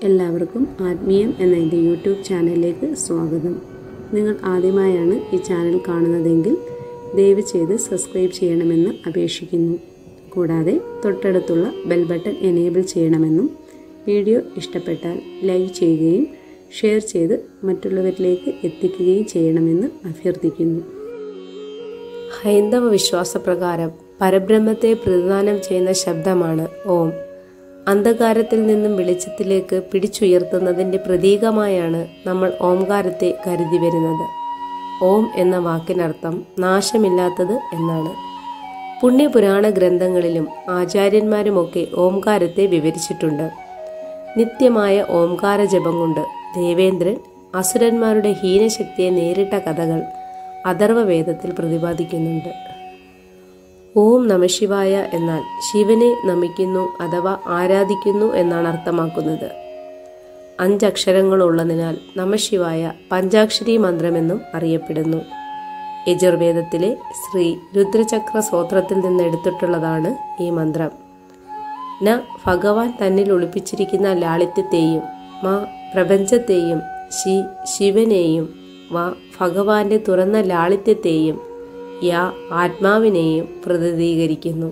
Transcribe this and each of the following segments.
എല്ലാവർക്കും ആത്മീയം എന്ന എൻ്റെ യൂട്യൂബ് ചാനലിലേക്ക് സ്വാഗതം നിങ്ങൾ ആദ്യമായാണ് ഈ ചാനൽ കാണുന്നതെങ്കിൽ ദയവ് ചെയ്ത് സബ്സ്ക്രൈബ് ചെയ്യണമെന്ന് അപേക്ഷിക്കുന്നു കൂടാതെ തൊട്ടടുത്തുള്ള ബെൽ ബട്ടൺ എനേബിൾ ചെയ്യണമെന്നും വീഡിയോ ഇഷ്ടപ്പെട്ടാൽ ലൈക്ക് ചെയ്യുകയും ഷെയർ ചെയ്ത് മറ്റുള്ളവരിലേക്ക് എത്തിക്കുകയും ചെയ്യണമെന്ന് അഭ്യർത്ഥിക്കുന്നു ഹൈന്ദവ വിശ്വാസപ്രകാരം പരബ്രഹ്മത്തെ പ്രതിദാനം ചെയ്യുന്ന ശബ്ദമാണ് ഓം അന്ധകാരത്തിൽ നിന്നും വെളിച്ചത്തിലേക്ക് പിടിച്ചുയർത്തുന്നതിൻ്റെ പ്രതീകമായാണ് നമ്മൾ ഓംകാരത്തെ കരുതി വരുന്നത് ഓം എന്ന വാക്കിനർത്ഥം നാശമില്ലാത്തത് എന്നാണ് പുണ്യപുരാണ ഗ്രന്ഥങ്ങളിലും ആചാര്യന്മാരുമൊക്കെ ഓംകാരത്തെ വിവരിച്ചിട്ടുണ്ട് നിത്യമായ ഓംകാര ജപം കൊണ്ട് ദേവേന്ദ്രൻ അസുരന്മാരുടെ ഹീനശക്തിയെ നേരിട്ട കഥകൾ അഥർവവേദത്തിൽ പ്രതിപാദിക്കുന്നുണ്ട് ഓം നമശിവായ എന്നാൽ ശിവനെ നമിക്കുന്നു അഥവാ ആരാധിക്കുന്നു എന്നാണ് അർത്ഥമാക്കുന്നത് അഞ്ചക്ഷരങ്ങളുള്ളതിനാൽ നമശിവായ പഞ്ചാക്ഷരി മന്ത്രമെന്നും അറിയപ്പെടുന്നു യജുർവേദത്തിലെ ശ്രീ രുദ്രചക്ര സ്തോത്രത്തിൽ നിന്ന് എടുത്തിട്ടുള്ളതാണ് ഈ മന്ത്രം ന ഭഗവാൻ തന്നിൽ ഒളിപ്പിച്ചിരിക്കുന്ന ലാളിത്യത്തെയും മാ പ്രപഞ്ചത്തെയും ശി ശിവനെയും വ ഭഗവാന്റെ തുറന്ന ലാളിത്യത്തെയും യാ ആത്മാവിനെയും പ്രതിനിധീകരിക്കുന്നു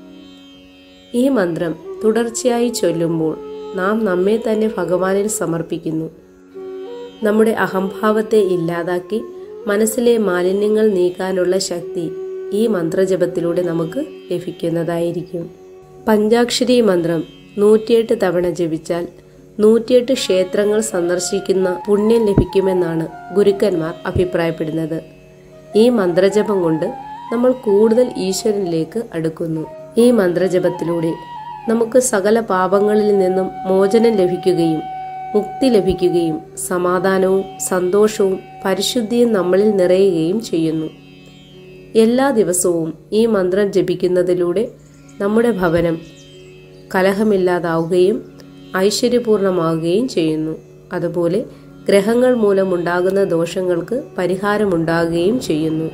ഈ മന്ത്രം തുടർച്ചയായി ചൊല്ലുമ്പോൾ നാം നമ്മെ തന്നെ ഭഗവാനിൽ സമർപ്പിക്കുന്നു നമ്മുടെ അഹംഭാവത്തെ ഇല്ലാതാക്കി മനസ്സിലെ മാലിന്യങ്ങൾ നീക്കാനുള്ള ശക്തി ഈ മന്ത്രജപത്തിലൂടെ നമുക്ക് ലഭിക്കുന്നതായിരിക്കും പഞ്ചാക്ഷരി മന്ത്രം നൂറ്റിയെട്ട് തവണ ജപിച്ചാൽ നൂറ്റിയെട്ട് ക്ഷേത്രങ്ങൾ സന്ദർശിക്കുന്ന പുണ്യം ലഭിക്കുമെന്നാണ് ഗുരുക്കന്മാർ അഭിപ്രായപ്പെടുന്നത് ഈ മന്ത്രജപം കൊണ്ട് നമ്മൾ കൂടുതൽ ഈശ്വരനിലേക്ക് അടുക്കുന്നു ഈ മന്ത്രജപത്തിലൂടെ നമുക്ക് സകല പാപങ്ങളിൽ നിന്നും മോചനം ലഭിക്കുകയും മുക്തി ലഭിക്കുകയും സമാധാനവും സന്തോഷവും പരിശുദ്ധിയും നമ്മളിൽ നിറയുകയും ചെയ്യുന്നു എല്ലാ ദിവസവും ഈ മന്ത്രം ജപിക്കുന്നതിലൂടെ നമ്മുടെ ഭവനം കലഹമില്ലാതാവുകയും ഐശ്വര്യപൂർണമാവുകയും ചെയ്യുന്നു അതുപോലെ ഗ്രഹങ്ങൾ മൂലമുണ്ടാകുന്ന ദോഷങ്ങൾക്ക് പരിഹാരമുണ്ടാകുകയും ചെയ്യുന്നു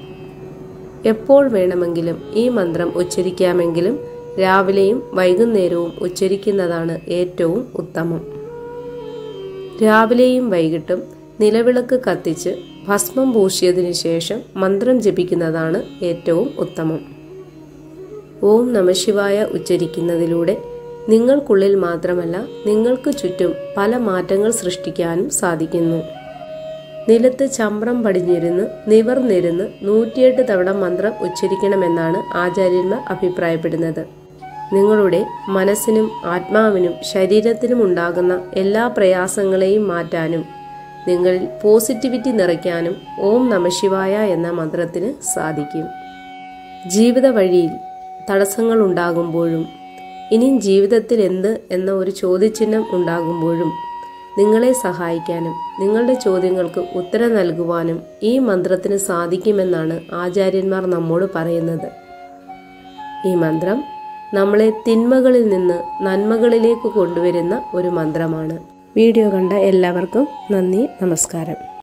എപ്പോൾ വേണമെങ്കിലും ഈ മന്ത്രം ഉച്ചരിക്കാമെങ്കിലും രാവിലെയും വൈകുന്നേരവും ഉച്ചരിക്കുന്നതാണ് ഏറ്റവും ഉത്തമം രാവിലെയും വൈകിട്ടും നിലവിളക്ക് കത്തിച്ച് ഭസ്മം പൂശിയതിനു ശേഷം മന്ത്രം ജപിക്കുന്നതാണ് ഏറ്റവും ഉത്തമം ഓം നമശിവായ ഉച്ചരിക്കുന്നതിലൂടെ നിങ്ങൾക്കുള്ളിൽ മാത്രമല്ല നിങ്ങൾക്ക് ചുറ്റും പല മാറ്റങ്ങൾ സൃഷ്ടിക്കാനും സാധിക്കുന്നു നിലത്ത് ചമ്രം പടിഞ്ഞിരുന്ന് നിവർന്നിരുന്ന് നൂറ്റിയെട്ട് തവണ മന്ത്രം ഉച്ചരിക്കണമെന്നാണ് ആചാര്യന്മാർ അഭിപ്രായപ്പെടുന്നത് നിങ്ങളുടെ മനസ്സിനും ആത്മാവിനും ശരീരത്തിനും ഉണ്ടാകുന്ന എല്ലാ പ്രയാസങ്ങളെയും മാറ്റാനും നിങ്ങളിൽ പോസിറ്റിവിറ്റി നിറയ്ക്കാനും ഓം നമശിവായ എന്ന മന്ത്രത്തിന് സാധിക്കും ജീവിത വഴിയിൽ തടസ്സങ്ങൾ ഉണ്ടാകുമ്പോഴും ഇനിയും ജീവിതത്തിൽ എന്ത് എന്ന ഒരു ചോദ്യചിഹ്നം ഉണ്ടാകുമ്പോഴും നിങ്ങളെ സഹായിക്കാനും നിങ്ങളുടെ ചോദ്യങ്ങൾക്ക് ഉത്തരം നൽകുവാനും ഈ മന്ത്രത്തിന് സാധിക്കുമെന്നാണ് ആചാര്യന്മാർ നമ്മോട് പറയുന്നത് ഈ മന്ത്രം നമ്മളെ തിന്മകളിൽ നിന്ന് നന്മകളിലേക്ക് കൊണ്ടുവരുന്ന ഒരു മന്ത്രമാണ് വീഡിയോ കണ്ട എല്ലാവർക്കും നന്ദി നമസ്കാരം